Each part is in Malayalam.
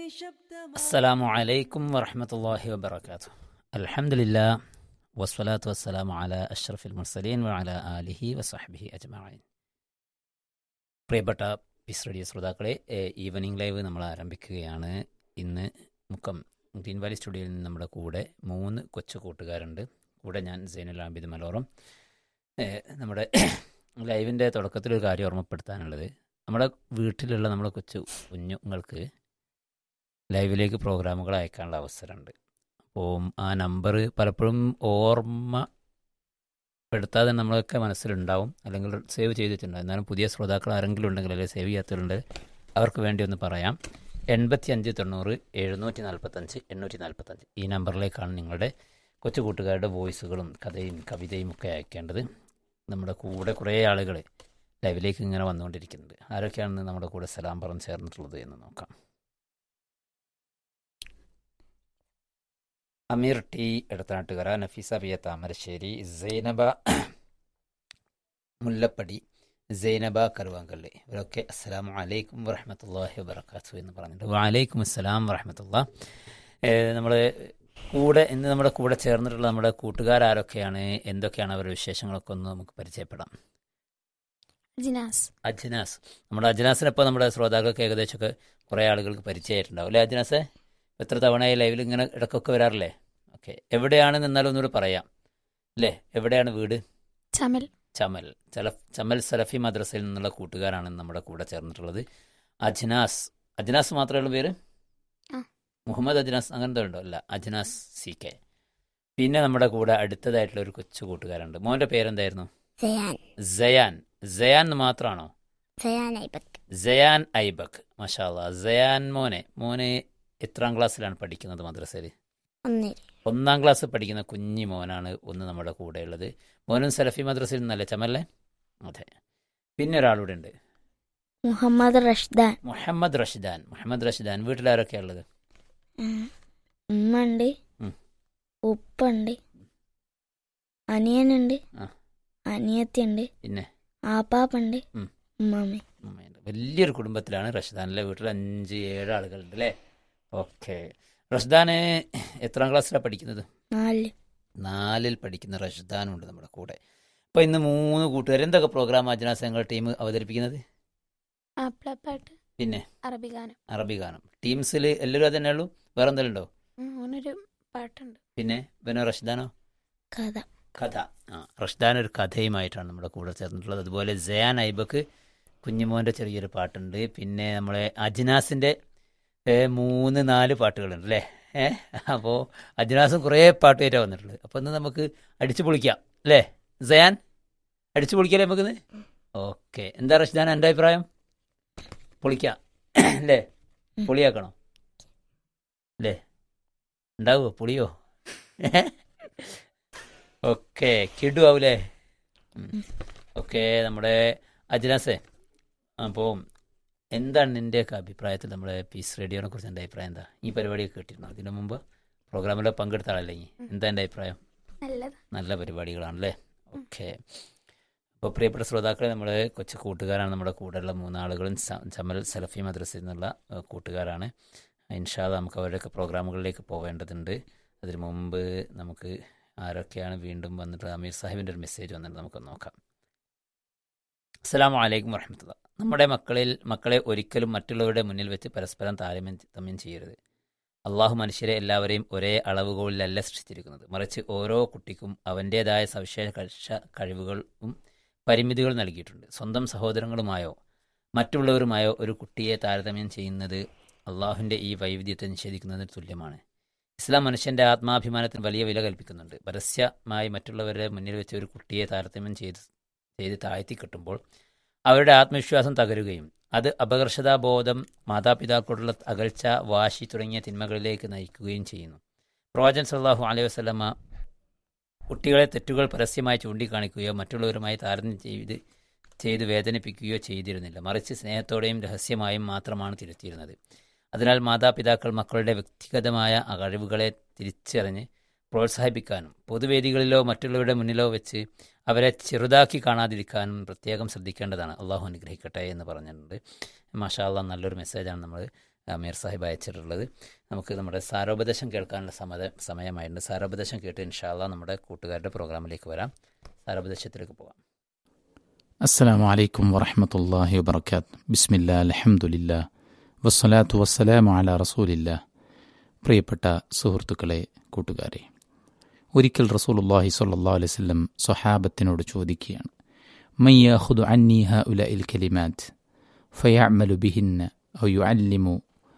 അസ്സലാമു അലൈക്കും വറഹമത്തല്ലാഹി വബർക്കാത്തു അൽഹംദുലില്ലാ വസ്സലാത്തു വസ്സലാമു അല അഷ്റഫിൽ മുർസലീൻ വഅല ആലിഹി വസഹ്ബിഹി അജ്മഈൻ പ്രിയപ്പെട്ട പിസ് റേഡിയോ ശ്രോതാക്കളെ ഏഹ്, ഈവനിംഗ് ലൈവ് നമ്മൾ ആരംഭിക്കുകയാണ് ഇന്ന് മുക്കം ഗ്രീൻ വാലി സ്റ്റുഡിയോയിൽ നിന്ന് നമ്മുടെ കൂടെ മൂന്ന് കൊച്ചു കൂട്ടുകാരുണ്ട് കൂടെ ഞാൻ സൈനുൽ ആബിദ് മലോറം ഏഹ്, നമ്മുടെ ലൈവിൻ്റെ തുടക്കത്തിലൊരു കാര്യം ഓർമ്മപ്പെടുത്താനുള്ളത് നമ്മുടെ വീട്ടിലുള്ള നമ്മുടെ കൊച്ചു കുഞ്ഞുങ്ങൾക്ക് ലൈവിലേക്ക് പ്രോഗ്രാമുകൾ അയക്കാനുള്ള അവസരമുണ്ട് അപ്പോൾ ആ നമ്പർ പലപ്പോഴും ഓർമ്മ പെടുത്താതെ നമ്മളൊക്കെ മനസ്സിലുണ്ടാവും അല്ലെങ്കിൽ സേവ് ചെയ്തിട്ടുണ്ടാവും എന്നാലും പുതിയ ശ്രോതാക്കൾ ആരെങ്കിലും ഉണ്ടെങ്കിൽ അല്ലെങ്കിൽ സേവ് ചെയ്യാത്തവരുണ്ട് അവർക്ക് വേണ്ടി ഒന്ന് പറയാം എൺപത്തി അഞ്ച് തൊണ്ണൂറ് എഴുന്നൂറ്റി നാൽപ്പത്തഞ്ച് എണ്ണൂറ്റി നാൽപ്പത്തഞ്ച് ഈ നമ്പറിലേക്കാണ് നിങ്ങളുടെ കൊച്ചു കൂട്ടുകാരുടെ വോയിസുകളും കഥയും കവിതയും ഒക്കെ അയക്കേണ്ടത് നമ്മുടെ കൂടെ കുറേ ആളുകൾ ലൈവിലേക്ക് ഇങ്ങനെ വന്നുകൊണ്ടിരിക്കുന്നുണ്ട് ആരൊക്കെയാണ് നമ്മുടെ കൂടെ സലാം പറഞ്ഞ് ചേർന്നിട്ടുള്ളത് എന്ന് നോക്കാം അമീർ ടി എടത്തനാട്ടുകര നഫീസ ബിയ താമരശ്ശേരി സൈനബ മുല്ലപ്പടി സൈനബ കരുവാങ്കല്ല് ഇവരൊക്കെ അസ്സലാമു അലൈക്കും വറഹമത്തല്ലാഹി വബർക്കാത്തു എന്ന് പറഞ്ഞിട്ടുണ്ട് വലൈക്കും അസ്സലാം വറഹമത്തുള്ള നമ്മൾ കൂടെ ഇന്ന് നമ്മുടെ കൂടെ ചേർന്നിട്ടുള്ള നമ്മുടെ കൂട്ടുകാരൊക്കെയാണ് എന്തൊക്കെയാണ് അവരുടെ വിശേഷങ്ങളൊക്കെ ഒന്ന് നമുക്ക് പരിചയപ്പെടാം ജിനാസ് അജ്നാസ് നമ്മുടെ അജ്നാസിനപ്പോൾ നമ്മുടെ ശ്രോതാക്കൾക്ക് ഏകദേശമൊക്കെ കുറേ ആളുകൾക്ക് പരിചയമായിട്ടുണ്ടാവും അല്ലേ അജ്നാസെ എത്ര തവണയായി ലൈവിൽ ഇങ്ങനെ ഇടയ്ക്കൊക്കെ വരാറില്ലേ ഓക്കെ എവിടെയാണ് നിന്നാലും ഒന്നുകൂടി പറയാം അല്ലേ എവിടെയാണ് വീട് ചമൽ ചമൽ ചല ചമൽ സലഫി മദ്രസയിൽ നിന്നുള്ള കൂട്ടുകാരാണ് നമ്മുടെ കൂടെ ചേർന്നിട്ടുള്ളത് അജ്നാസ് അജ്നാസ് മാത്രമേ ഉള്ളൂ പേര് ആ. മുഹമ്മദ് അജ്നാസ് അങ്ങനത്തെ ഉണ്ടോ അല്ല അജ്നാസ് സി കെ പിന്നെ നമ്മുടെ കൂടെ അടുത്തതായിട്ടുള്ള ഒരു കൊച്ചു കൂട്ടുകാരുണ്ട് മോൻ്റെ പേരെന്തായിരുന്നു സയാൻ സയാൻ സയാൻ എന്ന് മാത്രമാണോ സയാൻ ഐബക് സയാൻ ഐബക് മഷാല്ല സയാൻ മോനെ മോനെ എത്രാം ക്ലാസ്സിലാണ് പഠിക്കുന്നത് മദ്രസയിൽ ഒന്നിൽ ഒന്നാം ക്ലാസ് പഠിക്കുന്ന കുഞ്ഞി മോനാണ് ഒന്ന് നമ്മുടെ കൂടെയുള്ളത് മോനും സലഫി മദ്രസയിൽ നിന്നല്ലേ ചമല്ലേ അതെ പിന്നെ ഒരാളൂടെ ഉണ്ട് മുഹമ്മദ് റഷ്ദാൻ മുഹമ്മദ് റഷിദാൻ മുഹമ്മദ് റഷിദാൻ വീട്ടിലാരൊക്കെയാണ് ഉള്ളത് ഉം. ഉമ്മ ഉണ്ട് ഉം. ഉപ്പുണ്ട് അനിയനുണ്ട് ആ. അനിയത്തിയുണ്ട് പിന്നെ ആപ്പാപ്പുണ്ട് ഉം. ഉമ്മാമ്മ ഉമ്മയുണ്ട് വലിയൊരു കുടുംബത്തിലാണ് റഷിദാനിലെ വീട്ടിൽ അഞ്ച് ഏഴ് ആളുകളുണ്ട് അല്ലേ ഓക്കെ റഷിദാന് എത്രാം ക്ലാസ്സിലാണ് പഠിക്കുന്നത് നാല് നാലിൽ പഠിക്കുന്ന റഷ്ദാനുണ്ട് നമ്മുടെ കൂടെ അപ്പോൾ ഇന്ന് മൂന്ന് കൂട്ടുകാർ എന്തൊക്കെ പ്രോഗ്രാം അജ്നാസ് ഞങ്ങൾ ടീം അവതരിപ്പിക്കുന്നത് ആപ്പിളപ്പാട്ട് പിന്നെ അറബി ഗാനം അറബി ഗാനം ടീംസിൽ എല്ലാവരും അതന്നെ ഉള്ളൂ വേറെ എന്തെങ്കിലും ഉണ്ടോ ഉം, ഓനൊരു പാട്ടുണ്ട് പിന്നെ പിന്നെ റഷ്ദാനോ കഥ കഥ ആ റഷ്ദാൻ ഒരു കഥയുമായിട്ടാണ് നമ്മുടെ കൂടെ ചേർന്നിട്ടുള്ളത് അതുപോലെ ജയാൻ ഐബക്ക് കുഞ്ഞുമോൻ്റെ ചെറിയൊരു പാട്ടുണ്ട് പിന്നെ നമ്മളെ അജ്നാസിൻ്റെ ഏ, മൂന്ന് നാല് പാട്ടുകളുണ്ട് അല്ലേ ഏ അപ്പോൾ അജ്നാസും കുറേ പാട്ടുമായിട്ടാണ് വന്നിട്ടുള്ളത് അപ്പോൾ ഇന്ന് നമുക്ക് അടിച്ചു പൊളിക്കാം അല്ലേ ജയാൻ അടിച്ചു പൊളിക്കല്ലേ നമുക്കിന്ന് ഓക്കെ എന്താ റഷ്ദാൻ എൻ്റെ അഭിപ്രായം പൊളിക്കാം അല്ലേ പൊളിയാക്കണോ അല്ലേ ഉണ്ടാവുമോ പൊളിയോ ഓക്കെ കിടുവാവൂലേ ഓക്കെ നമ്മുടെ അജ്നാസേ അപ്പോൾ എന്താണ് നിൻ്റെയൊക്കെ അഭിപ്രായത്തിൽ നമ്മുടെ പീസ് റേഡിയോനെ കുറിച്ച് എൻ്റെ അഭിപ്രായം എന്താ ഈ പരിപാടിയൊക്കെ കേട്ടിരുന്നു അതിനു മുമ്പ് പ്രോഗ്രാമിൽ പങ്കെടുത്ത ആളല്ലേ നീ എന്താ എൻ്റെ അഭിപ്രായം നല്ലത് നല്ല പരിപാടികളാണല്ലേ ഓക്കെ അപ്പോൾ പ്രിയപ്പെട്ട ശ്രോതാക്കളെ നമ്മുടെ കൊച്ചു കൂട്ടുകാരാണ് നമ്മുടെ കൂടെയുള്ള മൂന്നാളുകളും സ- ചമൽ സലഫി മദ്രസയിൽ നിന്നുള്ള ഏഹ്, കൂട്ടുകാരാണ് ഇൻഷാദ് നമുക്ക് അവരുടെയൊക്കെ പ്രോഗ്രാമുകളിലേക്ക് പോവേണ്ടതുണ്ട് അതിനു മുമ്പ് നമുക്ക് ആരൊക്കെയാണ് വീണ്ടും വന്നിട്ട് അമീർ സാഹിബിൻ്റെ ഒരു മെസ്സേജ് വന്നിട്ട് നമുക്ക് നോക്കാം അസ്സാം വലൈക്കും വറഹമത്തുള്ള നമ്മുടെ മക്കളിൽ മക്കളെ ഒരിക്കലും മറ്റുള്ളവരുടെ മുന്നിൽ വെച്ച് പരസ്പരം താരതമ്യം തമ്യം ചെയ്യരുത് അള്ളാഹു മനുഷ്യരെ എല്ലാവരെയും ഒരേ അളവുകളിലല്ല സൃഷ്ടിച്ചിരിക്കുന്നത് മറിച്ച് ഓരോ കുട്ടിക്കും അവൻ്റേതായ സവിശേഷ കഴിച്ച- കഴിവുകളും പരിമിതികൾ നൽകിയിട്ടുണ്ട് സ്വന്തം സഹോദരങ്ങളുമായോ മറ്റുള്ളവരുമായോ ഒരു കുട്ടിയെ താരതമ്യം ചെയ്യുന്നത് അള്ളാഹുവിൻ്റെ ഈ വൈവിധ്യത്തെ നിഷേധിക്കുന്നതിന് തുല്യമാണ് ഇസ്ലാം മനുഷ്യൻ്റെ ആത്മാഭിമാനത്തിന് വലിയ വില കൽപ്പിക്കുന്നുണ്ട് പരസ്യമായി മറ്റുള്ളവരുടെ മുന്നിൽ വെച്ച് ഒരു കുട്ടിയെ താരതമ്യം ചെയ്ത് ചെയ്ത് താഴ്ത്തി കിട്ടുമ്പോൾ അവരുടെ ആത്മവിശ്വാസം തകരുകയും അത് അപകർഷതാബോധം മാതാപിതാക്കളോടുള്ള അകൽച്ച വാശി തുടങ്ങിയ തിന്മകളിലേക്ക് നയിക്കുകയും ചെയ്യുന്നു പ്രവാചൻ സല്ലാഹു അലൈഹി വസ്ലമ കുട്ടികളെ തെറ്റുകൾ പരസ്യമായി ചൂണ്ടിക്കാണിക്കുകയോ മറ്റുള്ളവരുമായി താരതമ്യം ചെയ്ത് ചെയ്ത് വേദനിപ്പിക്കുകയോ ചെയ്തിരുന്നില്ല മറിച്ച് സ്നേഹത്തോടെയും രഹസ്യമായും മാത്രമാണ് തിരുത്തിയിരുന്നത് അതിനാൽ മാതാപിതാക്കൾ മക്കളുടെ വ്യക്തിഗതമായ കഴിവുകളെ തിരിച്ചറിഞ്ഞ് പ്രോത്സാഹിപ്പിക്കാനും പൊതുവേദികളിലോ മറ്റുള്ളവരുടെ മുന്നിലോ വെച്ച് അവരെ ചെറുതാക്കി കാണാതിരിക്കാനും പ്രത്യേകം ശ്രദ്ധിക്കേണ്ടതാണ് അള്ളാഹു അനുഗ്രഹിക്കട്ടെ എന്ന് പറഞ്ഞിട്ടുണ്ട് മാഷാ അള്ളാഹ് നല്ലൊരു മെസ്സേജാണ് നമ്മൾ അമീർ സാഹിബ് അയച്ചിട്ടുള്ളത് നമുക്ക് നമ്മുടെ സാരോപദേശം കേൾക്കാനുള്ള സമയ സമയമായിട്ടുണ്ട് സാരോപദേശം കേട്ട് ഇൻഷാല്ല നമ്മുടെ കൂട്ടുകാരുടെ പ്രോഗ്രാമിലേക്ക് വരാം സാരോപദേശത്തിലേക്ക് പോകാം السلام عليكم ورحمة الله وبركاته بسم الله الحمد لله വസ്സലാത്തു വസ്സലാമു അല റസൂലില്ല പ്രിയപ്പെട്ട സുഹൃത്തുക്കളെ കൂട്ടുകാരെ ഒരിക്കൽ റസൂലുള്ളാഹി സ്വല്ലല്ലാഹു അലൈഹി വസല്ലം സ്വഹാബത്തിനോട് ചോദിക്കുകയാണ് മയ്യാഹുദു അന്നി ഹഉല ഇൽ കലിമാത്ത് ഫയഅമലു ബിഹിന്ന ഔ യുഅല്ലിമു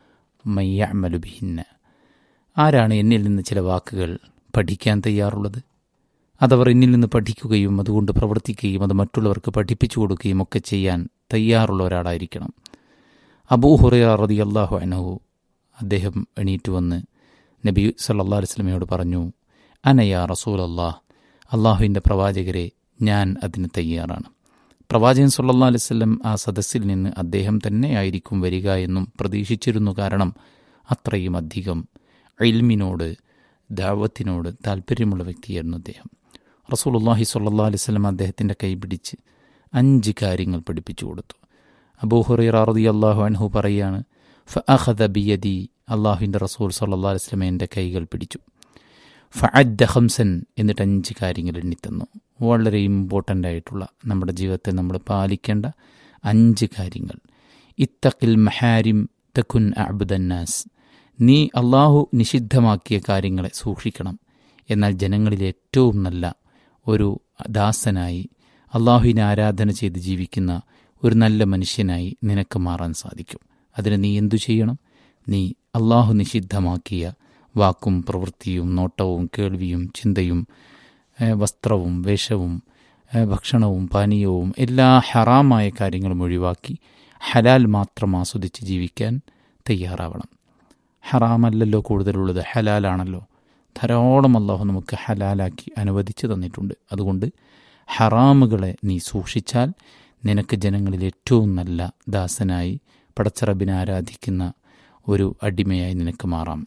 മയ്യഅമലു ബിഹിന്ന ആരാണ് എന്നിൽ നിന്ന് ചില വാക്കുകൾ പഠിക്കാൻ തയ്യാറുള്ളത് അതവർ എന്നിൽ നിന്ന് പഠിക്കുകയും അതുകൊണ്ട് പ്രവർത്തിക്കുകയും അത് മറ്റുള്ളവർക്ക് പഠിപ്പിച്ചു കൊടുക്കുകയും ഒക്കെ ചെയ്യാൻ തയ്യാറുള്ള ഒരാളായിരിക്കണം അബൂ ഹുറൈറ റളിയല്ലാഹു അൻഹു അദ്ദേഹം എണീറ്റ് വന്ന് നബി സല്ലല്ലാഹു അലൈഹി വസല്ലമയോട് പറഞ്ഞു അനയാ റസൂൽ അള്ളാഹ് അള്ളാഹുവിൻ്റെ പ്രവാചകരെ ഞാൻ അതിന് തയ്യാറാണ് പ്രവാചകൻ സല്ലല്ലാഹു അലൈഹി വസല്ലം ആ സദസ്സിൽ നിന്ന് അദ്ദേഹം തന്നെയായിരിക്കും വരിക എന്നും പ്രതീക്ഷിച്ചിരുന്നു കാരണം അത്രയും അധികം ഇൽമിനോട് ദാവത്തിനോട് താല്പര്യമുള്ള വ്യക്തിയായിരുന്നു അദ്ദേഹം റസൂലുള്ളാഹി സ്വല്ലല്ലാഹു അലൈഹി വസല്ലം അദ്ദേഹത്തിൻ്റെ കൈപിടിച്ച് അഞ്ച് കാര്യങ്ങൾ പഠിപ്പിച്ചു കൊടുത്തു അബൂഹുറൈറ റളിയല്ലാഹു അൻഹു പറയാണ് ഫഅഖദ ബിയദി അള്ളാഹുവിൻ്റെ റസൂൽ സല്ലല്ലാഹു അലൈഹി വസല്ലം എൻ്റെ കൈകൾ പിടിച്ചു ഫഅദ്ദ ഹംസൻ എന്നിട്ട് അഞ്ച് കാര്യങ്ങൾ എണ്ണിത്തന്നു വളരെ ഇമ്പോർട്ടൻ്റ് ആയിട്ടുള്ള നമ്മുടെ ജീവിതത്തിൽ നമ്മൾ പാലിക്കേണ്ട അഞ്ച് കാര്യങ്ങൾ ഇത്തഖിൽ മഹാരിം തക്കുൻ അബ്ദന്നാസ് നീ അള്ളാഹു നിഷിദ്ധമാക്കിയ കാര്യങ്ങളെ സൂക്ഷിക്കണം എന്നാൽ ജനങ്ങളിൽ ഏറ്റവും നല്ല ഒരു ദാസനായി അള്ളാഹുവിനെ ആരാധന ചെയ്ത് ജീവിക്കുന്ന ഒരു നല്ല മനുഷ്യനായി നിനക്ക് മാറാൻ സാധിക്കും അതിന് നീ എന്തു ചെയ്യണം നീ അള്ളാഹു നിഷിദ്ധമാക്കിയ വാക്കും പ്രവൃത്തിയും നോട്ടവും കേൾവിയും ചിന്തയും ഏഹ്, വസ്ത്രവും വേഷവും ഏഹ്, ഭക്ഷണവും പാനീയവും എല്ലാ ഹറാമായ കാര്യങ്ങളും ഒഴിവാക്കി ഹലാൽ മാത്രം ആസ്വദിച്ച് ജീവിക്കാൻ തയ്യാറാവണം ഹറാമല്ലല്ലോ കൂടുതലുള്ളത് ഹലാലാണല്ലോ ധാരാളം അള്ളാഹു നമുക്ക് ഹലാലാക്കി അനുവദിച്ചു തന്നിട്ടുണ്ട് അതുകൊണ്ട് ഹറാമുകളെ നീ സൂക്ഷിച്ചാൽ നിനക്ക് ജനങ്ങളിൽ ഏറ്റവും നല്ല ദാസനായി പടച്ചറബിനെ ആരാധിക്കുന്ന ഒരു അടിമയായി നിനക്ക് മാറാം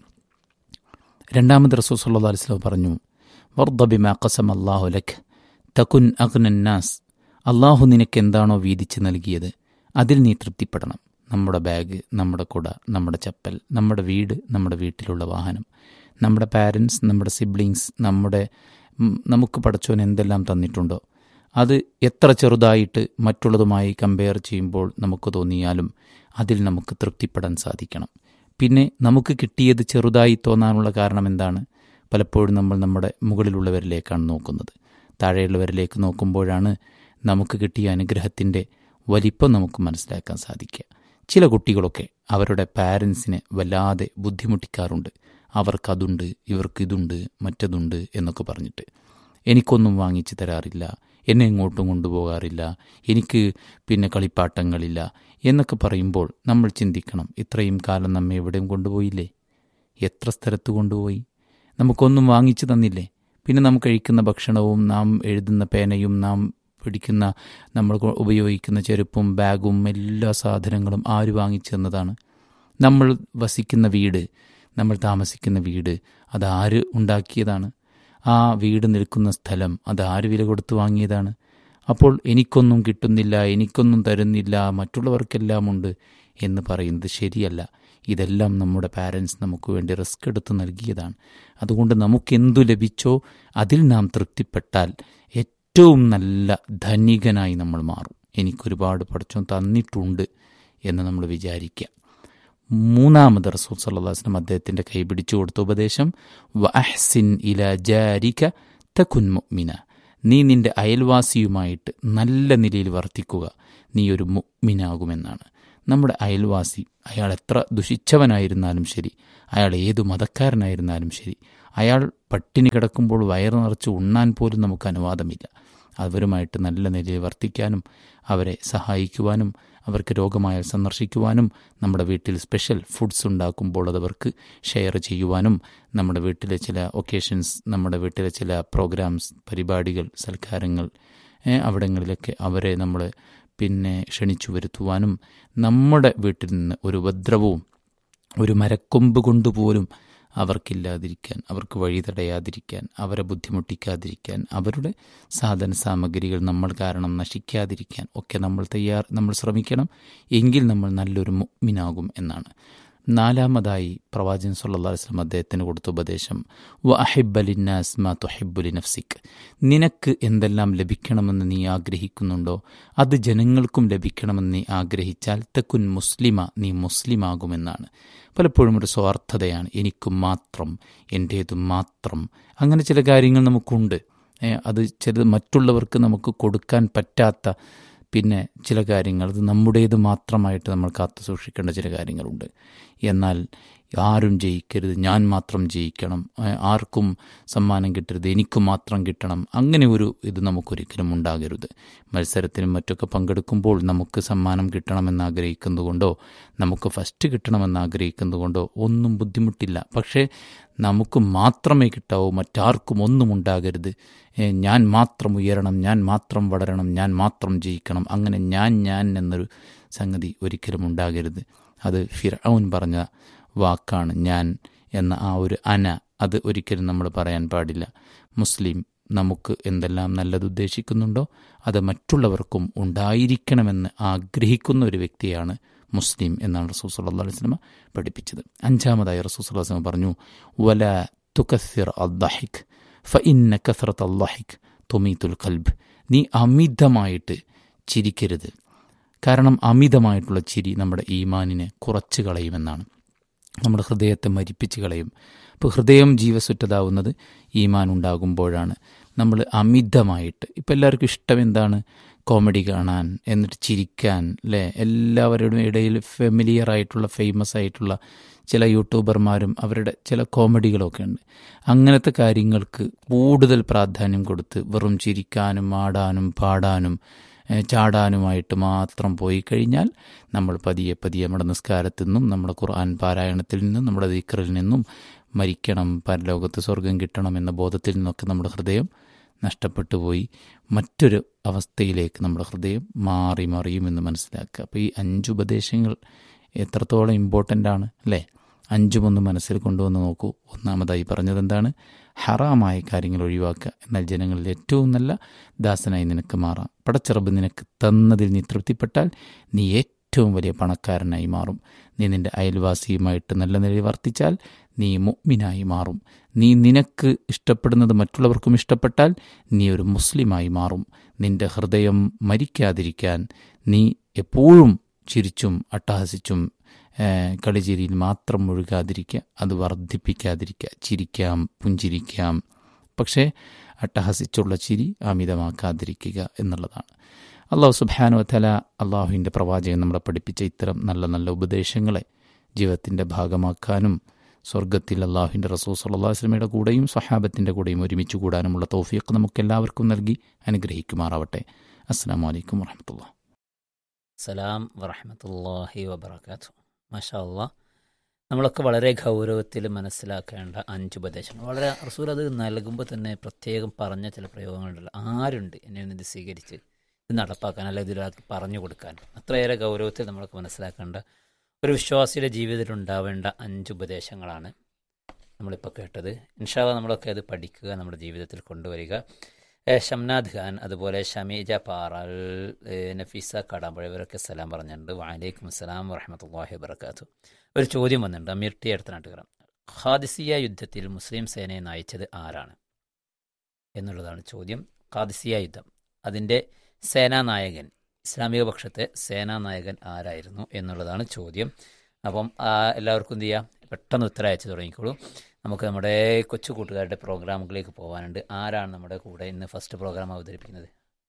രണ്ടാമത് റസൂൽ സല്ലല്ലാഹു അലൈഹി വസല്ലം പറഞ്ഞു വർദ്ദബിമാ ഖസം അല്ലാഹു ലക് തകുൻ അഗ്നന്നാസ് അള്ളാഹു നിനക്ക് എന്താണോ വീതിച്ച് നൽകിയത് അതിൽ നീ തൃപ്തിപ്പെടണം നമ്മുടെ ബാഗ് നമ്മുടെ കുട നമ്മുടെ ചപ്പൽ നമ്മുടെ വീട് നമ്മുടെ വീട്ടിലുള്ള വാഹനം നമ്മുടെ പാരൻസ് നമ്മുടെ സിബ്ലിങ്സ് നമ്മുടെ ഉം, നമുക്ക് പടച്ചോൻ എന്തെല്ലാം തന്നിട്ടുണ്ടോ അത് എത്ര ചെറുതായിട്ട് മറ്റുള്ളതുമായി കമ്പയർ ചെയ്യുമ്പോൾ നമുക്ക് തോന്നിയാലും അതിൽ നമുക്ക് തൃപ്തിപ്പെടാൻ സാധിക്കണം പിന്നെ നമുക്ക് കിട്ടിയത് ചെറുതായി തോന്നാനുള്ള കാരണം എന്താണ് പലപ്പോഴും നമ്മൾ നമ്മുടെ മുകളിലുള്ളവരിലേക്കാണ് നോക്കുന്നത് താഴെയുള്ളവരിലേക്ക് നോക്കുമ്പോഴാണ് നമുക്ക് കിട്ടിയ അനുഗ്രഹത്തിൻ്റെ വലിപ്പം നമുക്ക് മനസ്സിലാക്കാൻ സാധിക്കുക ചില കുട്ടികളൊക്കെ അവരുടെ പാരൻസിനെ വല്ലാതെ ബുദ്ധിമുട്ടിക്കാറുണ്ട് അവർക്കതുണ്ട് ഇവർക്കിതുണ്ട് മറ്റതുണ്ട് എന്നൊക്കെ പറഞ്ഞിട്ട് എനിക്കൊന്നും വാങ്ങിച്ചു തരാറില്ല എന്നെ എങ്ങോട്ടും കൊണ്ടുപോകാറില്ല എനിക്ക് പിന്നെ കളിപ്പാട്ടങ്ങളില്ല എന്നൊക്കെ പറയുമ്പോൾ നമ്മൾ ചിന്തിക്കണം ഇത്രയും കാലം നമ്മെ എവിടെയും കൊണ്ടുപോയില്ലേ എത്ര സ്ഥലത്ത് കൊണ്ടുപോയി നമുക്കൊന്നും വാങ്ങിച്ചു തന്നില്ലേ പിന്നെ നാം കഴിക്കുന്ന ഭക്ഷണവും നാം എഴുതുന്ന പേനയും നാം പിടിക്കുന്ന നമ്മൾ കൊ- ഉപയോഗിക്കുന്ന ചെരുപ്പും ബാഗും എല്ലാ സാധനങ്ങളും ആര് വാങ്ങിച്ചു തന്നതാണ് നമ്മൾ വസിക്കുന്ന വീട് നമ്മൾ താമസിക്കുന്ന വീട് അത് ആര് ഉണ്ടാക്കിയതാണ് ആ വീട് നിൽക്കുന്ന സ്ഥലം അത് ആര് വില കൊടുത്ത് വാങ്ങിയതാണ് അപ്പോൾ എനിക്കൊന്നും കിട്ടുന്നില്ല എനിക്കൊന്നും തരുന്നില്ല മറ്റുള്ളവർക്കെല്ലാം ഉണ്ട് എന്ന് പറയുന്നത് ശരിയല്ല ഇതെല്ലാം നമ്മുടെ പാരൻസ് നമുക്ക് വേണ്ടി റിസ്ക് എടുത്ത് നൽകിയതാണ് അതുകൊണ്ട് നമുക്കെന്തു ലഭിച്ചോ അതിൽ നാം തൃപ്തിപ്പെട്ടാൽ ഏറ്റവും നല്ല ധനികനായി നമ്മൾ മാറും എനിക്കൊരുപാട് പഠിച്ചോ തന്നിട്ടുണ്ട് എന്ന് നമ്മൾ വിചാരിക്കുക മൂന്നാമത് റസൂൽ സല്ലല്ലാഹു അലൈഹി വസല്ലം അദ്ദേഹത്തിന്റെ കൈ പിടിച്ചു കൊടുത്ത ഉപദേശം വ അഹ്സിൻ ഇല ജാരിക തകുൻ മുഅ്മിന നീ നിന്റെ അയൽവാസിയുമായിട്ട് നല്ല നിലയിൽ വർത്തിക്കുക നീ ഒരു മുഅ്മിനാകുമെന്നാണ് നമ്മുടെ അയൽവാസി അയാൾ എത്ര ദുഷിച്ചവനായിരുന്നാലും ശരി അയാൾ ഏതു മതക്കാരനായിരുന്നാലും ശരി അയാൾ പട്ടിണി കിടക്കുമ്പോൾ വയറ് നിറച്ച് ഉണ്ണാൻ പോലും നമുക്ക് അനുവാദമില്ല അവരുമായിട്ട് നല്ല നിലയിൽ വർത്തിക്കാനും അവരെ സഹായിക്കുവാനും അവർക്ക് രോഗമായാൽ സന്ദർശിക്കുവാനും നമ്മുടെ വീട്ടിൽ സ്പെഷ്യൽ ഫുഡ്സ് ഉണ്ടാക്കുമ്പോൾ അതവർക്ക് ഷെയർ ചെയ്യുവാനും നമ്മുടെ വീട്ടിലെ ചില ഒക്കേഷൻസ് നമ്മുടെ വീട്ടിലെ ചില പ്രോഗ്രാംസ് പരിപാടികൾ സൽക്കാരങ്ങൾ ഏ, അവിടങ്ങളിലൊക്കെ അവരെ നമ്മൾ പിന്നെ ക്ഷണിച്ചു വരുത്തുവാനും നമ്മുടെ വീട്ടിൽ നിന്ന് ഒരു ഉപദ്രവവും ഒരു മരക്കൊമ്പ് കൊണ്ടുപോലും അവർക്കില്ലാതിരിക്കാൻ അവർക്ക് വഴി തടയാതിരിക്കാൻ അവരെ ബുദ്ധിമുട്ടിക്കാതിരിക്കാൻ അവരുടെ സാധന സാമഗ്രികൾ നമ്മൾ കാരണം നശിക്കാതിരിക്കാൻ ഒക്കെ നമ്മൾ തയ്യാർ നമ്മൾ ശ്രമിക്കണം എങ്കിൽ നമ്മൾ നല്ലൊരു മുഗ്മിനാകും എന്നാണ് നാലാമതായി പ്രവാചകൻ സല്ലല്ലാഹു അലൈഹി വസല്ലം അദ്ദേഹത്തിന് കൊടുത്ത ഉപദേശം വ അഹിബ്ബലിന്നാസ് മാ തുഹിബ്ബുലി നഫ്സിക് നിനക്ക് എന്തെല്ലാം ലഭിക്കണമെന്ന് നീ ആഗ്രഹിക്കുന്നുണ്ടോ അത് ജനങ്ങൾക്കും ലഭിക്കണമെന്ന് നീ ആഗ്രഹിച്ചാൽ തെക്കുൻ മുസ്ലിമ നീ മുസ്ലിമാകുമെന്നാണ് പലപ്പോഴും ഒരു സ്വാർത്ഥതയാണ് എനിക്കും മാത്രം എൻ്റേതും മാത്രം അങ്ങനെ ചില കാര്യങ്ങൾ നമുക്കുണ്ട് ഏ, അത് ചില മറ്റുള്ളവർക്ക് നമുക്ക് കൊടുക്കാൻ പറ്റാത്ത പിന്നെ ചില കാര്യങ്ങൾ അത് നമ്മുടേത് മാത്രമായിട്ട് നമ്മൾ കാത്തു സൂക്ഷിക്കേണ്ട ചില കാര്യങ്ങളുണ്ട് എന്നാൽ ആരും ജയിക്കരുത് ഞാൻ മാത്രം ജയിക്കണം ഏ, ആർക്കും സമ്മാനം കിട്ടരുത് എനിക്ക് മാത്രം കിട്ടണം അങ്ങനെ ഒരു ഇത് നമുക്കൊരിക്കലും ഉണ്ടാകരുത് മത്സരത്തിനും മറ്റൊക്കെ പങ്കെടുക്കുമ്പോൾ നമുക്ക് സമ്മാനം കിട്ടണമെന്ന് ആഗ്രഹിക്കുന്നതുകൊണ്ടോ നമുക്ക് ഫസ്റ്റ് കിട്ടണമെന്ന് ആഗ്രഹിക്കുന്നതുകൊണ്ടോ ഒന്നും ബുദ്ധിമുട്ടില്ല പക്ഷേ നമുക്ക് മാത്രമേ കിട്ടാവൂ മറ്റാർക്കും ഒന്നും ഉണ്ടാകരുത് ഏ, ഞാൻ മാത്രം ഉയരണം ഞാൻ മാത്രം വളരണം ഞാൻ മാത്രം ജയിക്കണം അങ്ങനെ ഞാൻ ഞാൻ എന്നൊരു സംഗതി ഒരിക്കലും ഉണ്ടാകരുത് അത് ഫിറൌൻ പറഞ്ഞ വാക്കാണ് ഞാൻ എന്ന ആ ഒരു അന അത് ഒരിക്കലും നമ്മൾ പറയാൻ പാടില്ല മുസ്ലിം നമുക്ക് എന്തെല്ലാം നല്ലത് ഉദ്ദേശിക്കുന്നുണ്ടോ അത് മറ്റുള്ളവർക്കും ഉണ്ടായിരിക്കണമെന്ന് ആഗ്രഹിക്കുന്ന ഒരു വ്യക്തിയാണ് മുസ്ലിം എന്നാണ് റസൂൽ സല്ലല്ലാഹു അലൈഹി വസല്ലമ പഠിപ്പിച്ചത് അഞ്ചാമതായി റസൂൽ സല്ലല്ലാഹു അലൈഹി വസല്ലമ പറഞ്ഞു വല തുകസ്സിർ അദ്ദഹിക് ഫഇന്ന കസറത്ത് അദ്ദഹിക് തുമീത്തുൽ കൽബ് നീ അമിതമായിട്ട് ചിരിക്കരുത് കാരണം അമിതമായിട്ടുള്ള ചിരി നമ്മുടെ ഈമാനിനെ കുറച്ച് കളയുമെന്നാണ് നമ്മുടെ ഹൃദയത്തെ മരിപ്പിച്ച് കളയും അപ്പോൾ ഹൃദയം ജീവസുറ്റതാവുന്നത് ഈമാൻ ഉണ്ടാകുമ്പോഴാണ് നമ്മൾ അമിതമായിട്ട് ഇപ്പം എല്ലാവർക്കും ഇഷ്ടം എന്താണ് കോമഡി കാണാൻ എന്നിട്ട് ചിരിക്കാൻ അല്ലേ എല്ലാവരുടെയും ഇടയിൽ ഫെമിലിയർ ആയിട്ടുള്ള ഫേമസ് ആയിട്ടുള്ള ചില യൂട്യൂബർമാരും അവരുടെ ചില കോമഡികളൊക്കെ ഉണ്ട് അങ്ങനത്തെ കാര്യങ്ങൾക്ക് കൂടുതൽ പ്രാധാന്യം കൊടുത്ത് വെറും ചിരിക്കാനും ആടാനും പാടാനും ഏഹ് ചാടാനുമായിട്ട് മാത്രം പോയി കഴിഞ്ഞാൽ നമ്മൾ പതിയെ പതിയെ നമ്മുടെ നിസ്കാരത്തിൽ നിന്നും നമ്മുടെ ഖുർആൻ പാരായണത്തിൽ നിന്നും നമ്മുടെ ദിക്റിൽ നിന്നും മരിക്കണം പരലോകത്ത് സ്വർഗം കിട്ടണം എന്ന ബോധത്തിൽ നിന്നൊക്കെ നമ്മുടെ ഹൃദയം നഷ്ടപ്പെട്ടു പോയി മറ്റൊരു അവസ്ഥയിലേക്ക് നമ്മുടെ ഹൃദയം മാറി മറിയുമെന്ന് മനസ്സിലാക്കുക അപ്പോൾ ഈ അഞ്ച് ഉപദേശങ്ങൾ എത്രത്തോളം ഇമ്പോർട്ടൻ്റ് ആണ് അല്ലേ അഞ്ചും ഒന്ന് മനസ്സിൽ കൊണ്ടുവന്ന് നോക്കൂ ഒന്നാമതായി പറഞ്ഞത് എന്താണ് ഹറാമായ കാര്യങ്ങൾ ഒഴിവാക്കുക എന്നാൽ ജനങ്ങളിൽ ഏറ്റവും നല്ല ദാസനായി നിനക്ക് മാറാം പടച്ചിറബ് നിനക്ക് തന്നതിൽ നീ തൃപ്തിപ്പെട്ടാൽ നീ ഏറ്റവും വലിയ പണക്കാരനായി മാറും നീ നിന്റെ അയൽവാസിയുമായിട്ട് നല്ല നിലയിൽ വർത്തിച്ചാൽ നീ മുഗ്മിനായി മാറും നീ നിനക്ക് ഇഷ്ടപ്പെടുന്നത് മറ്റുള്ളവർക്കും ഇഷ്ടപ്പെട്ടാൽ നീ ഒരു മുസ്ലിമായി മാറും നിന്റെ ഹൃദയം മരിക്കാതിരിക്കാൻ നീ എപ്പോഴും ചിരിച്ചും അട്ടഹസിച്ചും ഏഹ്, കളിചിരിയിൽ മാത്രം മുഴുകാതിരിക്കുക അത് വർദ്ധിപ്പിക്കാതിരിക്കുക ചിരിക്കാം പുഞ്ചിരിക്കാം പക്ഷേ അട്ടഹസിച്ചുള്ള ചിരി അമിതമാക്കാതിരിക്കുക എന്നുള്ളതാണ് അള്ളാഹു സുബാനു തല അള്ളാഹുവിൻ്റെ പ്രവാചകൻ നമ്മളെ പഠിപ്പിച്ച ഇത്തരം നല്ല നല്ല ഉപദേശങ്ങളെ ജീവിതത്തിൻ്റെ ഭാഗമാക്കാനും സ്വർഗത്തിൽ അള്ളാഹുവിൻ്റെ റസൂൽ സല്ലല്ലാഹു അലൈഹി വസല്ലമയുടെ കൂടെയും സഹാബത്തിൻ്റെ കൂടെയും ഒരുമിച്ച് കൂടാനുമുള്ള തൗഫീഖ് നമുക്കെല്ലാവർക്കും നൽകി അനുഗ്രഹിക്കുമാറാവട്ടെ അസ്സാം വലൈക്കും വാഹമത്തുള്ള സലാം വറഹമത്തല്ലാഹി വബർക്കാത്തു മാഷാ അല്ലാ നമ്മളൊക്കെ വളരെ ഗൗരവത്തിൽ മനസ്സിലാക്കേണ്ട അഞ്ച് ഉപദേശങ്ങൾ വളരെ റസൂൽ അത് നൽകുമ്പോൾ തന്നെ പ്രത്യേകം പറഞ്ഞ ചില പ്രയോഗങ്ങളുണ്ടല്ലോ ആരുണ്ട് എന്നെ ഒന്ന് ഇത് സ്വീകരിച്ച് ഇത് നടപ്പാക്കാൻ അല്ലെങ്കിൽ ഇതിലൊരാൾക്ക് പറഞ്ഞു കൊടുക്കാൻ അത്രയേറെ ഗൗരവത്തിൽ നമ്മളൊക്കെ മനസ്സിലാക്കേണ്ട ഒരു വിശ്വാസിയുടെ ജീവിതത്തിൽ ഉണ്ടാവേണ്ട അഞ്ച് ഉപദേശങ്ങളാണ് നമ്മളിപ്പോൾ കേട്ടത് ഇൻഷാല്ല നമ്മളൊക്കെ അത് പഠിക്കുക നമ്മുടെ ജീവിതത്തിൽ കൊണ്ടുവരിക ഏ, ഷംനാദ് ഖാൻ അതുപോലെ ഷമീജ പാറൽ ഏ, നഫീസ കടാമ്പഴ ഇവരൊക്കെ സലാം പറഞ്ഞിട്ടുണ്ട് വാലേക്കും അസ്സലാം വറഹമത്തല്ലാഹി വബർക്കാത്തു ഒരു ചോദ്യം വന്നിട്ടുണ്ട് അമീർ ടി അടുത്തനാട്ടുകര ഖാദിസിയ യുദ്ധത്തിൽ മുസ്ലിം സേനയെ നയിച്ചത് ആരാണ് എന്നുള്ളതാണ് ചോദ്യം ഖാദിസിയ യുദ്ധം അതിൻ്റെ സേനാനായകൻ ഇസ്ലാമിക പക്ഷത്തെ സേനാനായകൻ ആരായിരുന്നു എന്നുള്ളതാണ് ചോദ്യം അപ്പം ആ, എല്ലാവർക്കും എന്ത് ചെയ്യാം പെട്ടെന്ന് ഉത്തരം അയച്ചു തുടങ്ങിക്കോളൂ നമുക്ക് നമ്മുടെ കൊച്ചു കൂട്ടുകാരുടെ പ്രോഗ്രാമുകളിലേക്ക് പോകാനുണ്ട് ആരാണ് നമ്മുടെ കൂടെ ഇന്ന് ഫസ്റ്റ് പ്രോഗ്രാം അവതരിപ്പിക്കുന്നത്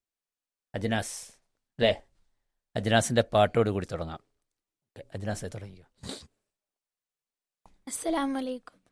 അജ്നാസ് അല്ലേ അജ്നാസിൻ്റെ പാട്ടോട് കൂടി തുടങ്ങാം ഓക്കെ അജ്നാസ് തുടങ്ങിയോ അസ്സലാമു അലൈക്കും